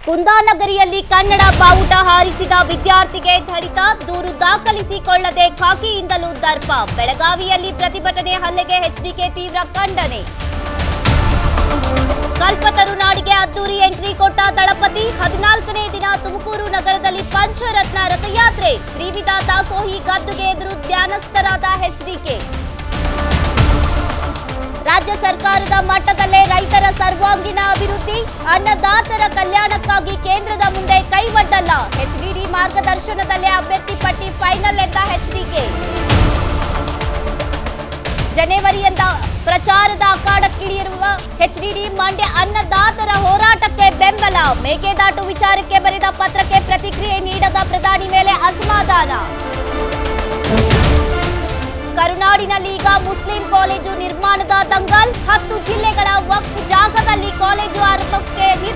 ಕುಂದಾನಗರಿಯಲ್ಲಿ ಕನ್ನಡ ಬಾವುಟ ಹಾರಿಸಿದ ವಿದ್ಯಾರ್ಥಿಗೆ ಥಳಿತ ದೂರು ದಾಖಲಿಸಿಕೊಳ್ಳದೆ ಖಾಕಿಯಿಂದಲೂ ದರ್ಪ ಬೆಳಗಾವಿಯಲ್ಲಿ ಪ್ರತಿಭಟನೆ ಹಲ್ಲೆಗೆ ಎಚ್ಡಿಕೆ ತೀವ್ರ ಖಂಡನೆ ಕಲ್ಪತರು ನಾಡಿಗೆ ಅದ್ದೂರಿ ಎಂಟ್ರಿ ಕೊಟ್ಟ ದಳಪತಿ ಹದಿನಾಲ್ಕನೇ ದಿನ ತುಮಕೂರು ನಗರದಲ್ಲಿ ಪಂಚರತ್ನ ರಥಯಾತ್ರೆ ತ್ರಿವಿಧ ದಾಸೋಹಿ ಗದ್ದುಗೆ ಎದುರು ಧ್ಯಾನಸ್ಥರಾದ ಎಚ್ಡಿಕೆ ರಾಜ್ಯ ಸರ್ಕಾರದ ಮಟ್ಟದಲ್ಲೇ ರೈತರ ಸರ್ವಾಂಗೀಣ ಅಭಿವೃದ್ಧಿ ಅನ್ನದಾತರ ಕಲ್ಯಾಣಕ್ಕಾಗಿ ಕೇಂದ್ರದ ಮುಂದೆ ಕೈವಡ್ಡಲ್ಲ ಎಚ್ಡಿಡಿ ಮಾರ್ಗದರ್ಶನದಲ್ಲೇ ಅಭ್ಯರ್ಥಿ ಪಟ್ಟಿ ಫೈನಲ್ ಎಂದ ಎಚ್ಡಿಕೆ ಜನವರಿಯಿಂದ ಪ್ರಚಾರದ ಅಖಾಡಕ್ಕಿಳಿಯಿರುವ ಎಚ್ಡಿಡಿ ಮಂಡ್ಯ ಅನ್ನದಾತರ ಹೋರಾಟಕ್ಕೆ ಬೆಂಬಲ ಮೇಕೆದಾಟು ವಿಚಾರಕ್ಕೆ ಬರೆದ ಪತ್ರಕ್ಕೆ ಪ್ರತಿಕ್ರಿಯೆ ನೀಡದ ಪ್ರಧಾನಿ ಮೇಲೆ ಅಸಮಾಧಾನ ಕರುನಾಡಿನಲ್ಲಿ ಈಗ ಮುಸ್ಲಿಂ ಕಾಲೇಜು ನಿರ್ಮಾಣದ ದಂಗಲ್ ಹತ್ತು ಜಿಲ್ಲೆಗಳ ವಕ್ಫ್ ಜಾಗದಲ್ಲಿ ಕಾಲೇಜು ಆರಂಭಕ್ಕೆ